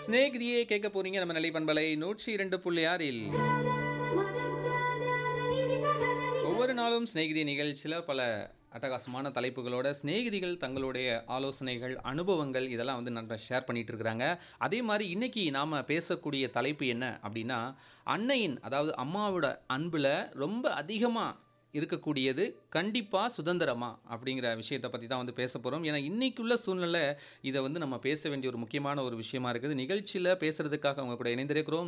ஸ்நேகிதியே கேட்க போறீங்க நம்ம நிலை பண்பலை நூற்றி இரண்டு புள்ளி ஆறில் ஒவ்வொரு நாளும் சிநேகிதி நிகழ்ச்சியில் பல அட்டகாசமான தலைப்புகளோட சிநேகிதிகள் தங்களுடைய ஆலோசனைகள் அனுபவங்கள் இதெல்லாம் வந்து நல்லா ஷேர் பண்ணிட்டு இருக்கிறாங்க அதே மாதிரி இன்னைக்கு நாம் பேசக்கூடிய தலைப்பு என்ன அப்படின்னா அன்னையின் அதாவது அம்மாவோட அன்பில் ரொம்ப அதிகமாக இருக்கக்கூடியது கண்டிப்பாக சுதந்திரமா அப்படிங்கிற விஷயத்தை பற்றி தான் வந்து பேச போகிறோம் ஏன்னா இன்னைக்குள்ள சூழ்நிலை இதை வந்து நம்ம பேச வேண்டிய ஒரு முக்கியமான ஒரு விஷயமா இருக்குது நிகழ்ச்சியில் பேசுறதுக்காக அவங்க கூட இணைந்திருக்கிறோம்